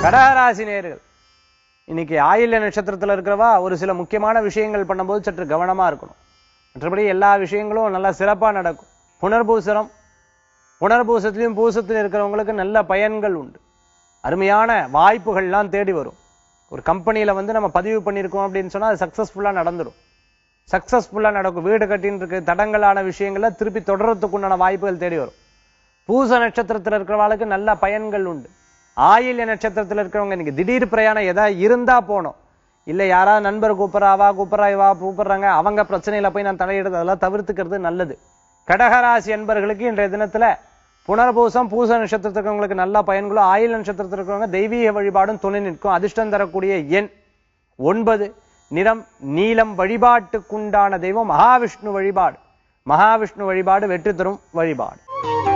கடகராசி நேர்கள் இன்னைக்கு ஆயில்ய நட்சத்திரத்துல இருக்கிறவா ஒரு சில முக்கியமான விஷயங்கள் பண்ணும்போது சற்று கவனமா இருக்கணும் மற்றபடி எல்லா விஷயங்களும் நல்லா சிறப்பா நடக்கும் புனர்பூசரம் புனர்பூசத்திலையும் பூசத்திலும் இருக்கிறவங்களுக்கு நல்ல பயன்கள் உண்டு அருமையான வாய்ப்புகள்லாம் தேடி வரும் ஒரு கம்பெனியில வந்து நம்ம பதிவு பண்ணியிருக்கோம் அப்படின்னு சொன்னா அது சக்சஸ்ஃபுல்லா நடந்துடும் சக்சஸ்ஃபுல்லா நடக்கும் வீடு கட்டின்னு இருக்கு தடங்கலான விஷயங்கள்ல திருப்பி தொடர்றதுக்கு உண்டான வாய்ப்புகள் தேடி வரும் பூச நட்சத்திரத்துல இருக்கிறவங்களுக்கு நல்ல பயன்கள் உண்டு ஆயில்ய நட்சத்திரத்துல இருக்கிறவங்க இன்னைக்கு திடீர் பிரயாணம் ஏதாவது இருந்தா போனோம் இல்ல யாராவது நண்பர் கூப்பிட்றாவா கூப்பிட்றா இவா கூப்பிடுறாங்க அவங்க பிரச்சனையில போய் நான் தலையிடுறது அதெல்லாம் தவிர்த்துக்கிறது நல்லது கடகராசி என்பர்களுக்கு இன்றைய தினத்துல புனர்பூசம் பூச நட்சத்திரத்தில் இருக்கிறவங்களுக்கு நல்ல பயன்களும் ஆயில் நட்சத்திரத்தில் இருக்கிறவங்க தெய்வீக வழிபாடும் துணை நிற்கும் அதிர்ஷ்டம் தரக்கூடிய எண் ஒன்பது நிறம் நீலம் வழிபாட்டுக்குண்டான தெய்வம் மகாவிஷ்ணு வழிபாடு மகாவிஷ்ணு வழிபாடு வெற்றி தரும் வழிபாடு